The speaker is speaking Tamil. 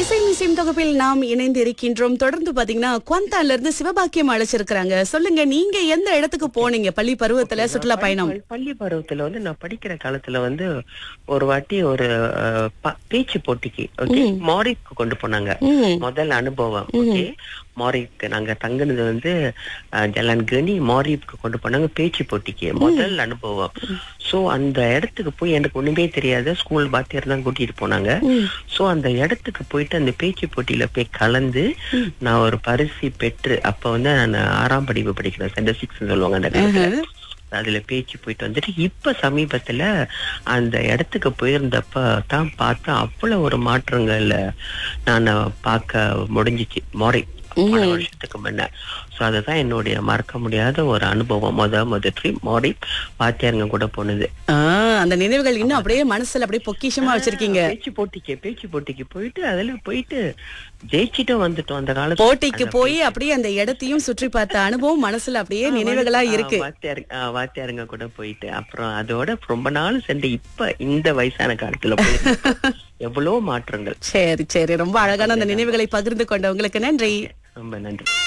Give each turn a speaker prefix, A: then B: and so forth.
A: இசை மிசிம் தொகுப்பில் நாம் இணைந்து இருக்கின்றோம் தொடர்ந்து பாத்தீங்கன்னா குவந்தான்ல இருந்து சிவபாக்கியம் அழைச்சிருக்கிறாங்க சொல்லுங்க நீங்க எந்த இடத்துக்கு போனீங்க பள்ளி பருவத்துல சுற்றுலா பயணம்
B: பள்ளி- பள்ளி பருவத்துல வந்து நான் படிக்கிற காலத்துல வந்து ஒரு வாட்டி ஒரு அஹ், ப- பேச்சு போட்டிக்கு ஓகே மாரிக்கு கொண்டு போனாங்க
A: ம்.
B: முதல் அனுபவம் ஓகே மாரிக்கு நாங்க தங்குனது வந்து அஹ், ஜலன்கனி மாரிக்கு கொண்டு போனாங்க பேச்சு போட்டிக்கு முதல் அனுபவம் சோ அந்த இடத்துக்கு போய் எனக்கு ஒண்ணுமே தெரியாது ஸ்கூல் வாத்தியார் தான் கூட்டிட்டு போனாங்க சோ அந்த இடத்துக்கு போயிட்டு அந்த பேச்சு போட்டியில போய் கலந்து நான் ஒரு பரிசு பெற்று அப்ப வந்து நான் ஆறாம் படிப்பு படிக்கிறேன் சென்டர் சிக்ஸ் சொல்லுவாங்க அந்த காலத்துல அதுல பேச்சு போயிட்டு வந்துட்டு இப்ப சமீபத்துல அந்த இடத்துக்கு போயிருந்தப்ப தான் பார்த்தா அவ்வளவு ஒரு மாற்றங்கள் நான் பார்க்க முடிஞ்சிச்சு மாறி பல வருஷத்துக்கு முன்ன சோ அதுதான் என்னுடைய மறக்க முடியாத ஒரு அனுபவம் முத முத ட்ரிப் மாறி வாத்தியாருங்க கூட போனது
A: ஆ, அந்த நினைவுகள் இன்னும் அப்படியே மனசுல அப்படியே பொக்கிஷமா வச்சிருக்கீங்க
B: பேச்சு போட்டிக்கு பேச்சு போட்டிக்கு போயிட்டு அதுல போயிட்டு ஜெயிச்சிட்டும் வந்துட்டோம் அந்த காலத்துல
A: போட்டிக்கு போய் அப்படியே அந்த இடத்தையும் சுற்றி பார்த்த அனுபவம் மனசுல அப்படியே நினைவுகளா இருக்கு
B: வாத்தியார் ஆ, வாத்தியாருங்க கூட போயிட்டு அப்புறம் அதோட ரொம்ப நாள் சென்று இப்ப இந்த வயசான காலத்துல போயிருக்கோம். எவ்வளவு மாற்றங்கள்
A: சரி சரி ரொம்ப அழகான அந்த நினைவுகளை பகிர்ந்து கொண்டவங்களுக்கு நன்றி
B: ரொம்ப நன்றி